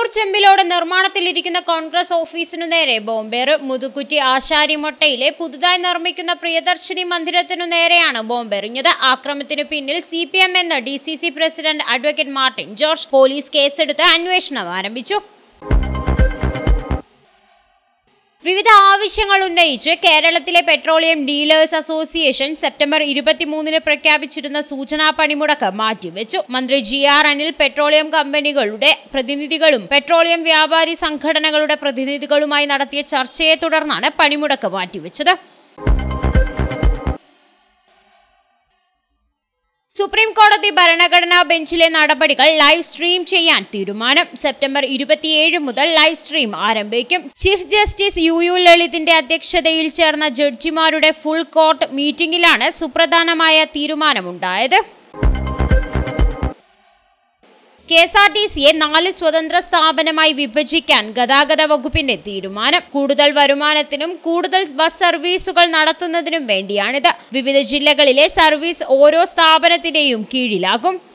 കണ്ണൂർ ചെമ്പിലോട് നിർമ്മാണത്തിലിരിക്കുന്ന കോൺഗ്രസ് ഓഫീസിനു നേരെ ബോംബേറ് മുതുകുറ്റി ആശാരിമൊട്ടയിലെ പുതുതായി നിർമ്മിക്കുന്ന പ്രിയദർശിനി മന്ദിരത്തിനു നേരെയാണ് ബോംബെറിഞ്ഞത് ആക്രമണത്തിനു പിന്നിൽ സി പി എം എന്ന് D C C president advocate Martin George police കേസെടുത്ത് അന്വേഷണം ആരംഭിച്ചു വിവിധ ആവശ്യങ്ങൾ ഉന്നയിച്ച് കേരളത്തിലെ പെട്രോളിയം ഡീലേഴ്സ് അസോസിയേഷൻ സെപ്റ്റംബർ ഇരുപത്തിമൂന്നിന് പ്രഖ്യാപിച്ചിരുന്ന സൂചനാ പണിമുടക്ക് മാറ്റിവെച്ചു മന്ത്രി ജി ആർ അനിൽ പെട്രോളിയം കമ്പനികളുടെ പ്രതിനിധികളും പെട്രോളിയം വ്യാപാരി സംഘടനകളുടെ പ്രതിനിധികളുമായി നടത്തിയ ചർച്ചയെ തുടർന്നാണ് പണിമുടക്ക് മാറ്റിവെച്ചത് സുപ്രീം കോടതി ഭരണഘടനാ ബെഞ്ചിലെ നടപടികൾ ലൈവ് സ്ട്രീം ചെയ്യാൻ തീരുമാനം സെപ്റ്റംബർ ഇരുപത്തിയേഴ് മുതൽ ലൈവ് സ്ട്രീം ആരംഭിക്കും ചീഫ് ജസ്റ്റിസ് യു യു ലളിതിന്റെ അധ്യക്ഷതയിൽ ചേർന്ന ജഡ്ജിമാരുടെ ഫുൾ കോർട്ട് മീറ്റിംഗിലാണ് സുപ്രധാനമായ തീരുമാനമുണ്ടായത് കെ എസ് ആർ ടി സിയെ നാല് സ്വതന്ത്ര സ്ഥാപനമായി വിഭജിക്കാൻ ഗതാഗത വകുപ്പിന്റെ തീരുമാനം കൂടുതൽ വരുമാനത്തിനും കൂടുതൽ ബസ് സർവീസുകൾ നടത്തുന്നതിനും വേണ്ടിയാണിത് വിവിധ ജില്ലകളിലെ സർവീസ് ഓരോ സ്ഥാപനത്തിന്റെയും കീഴിലാകും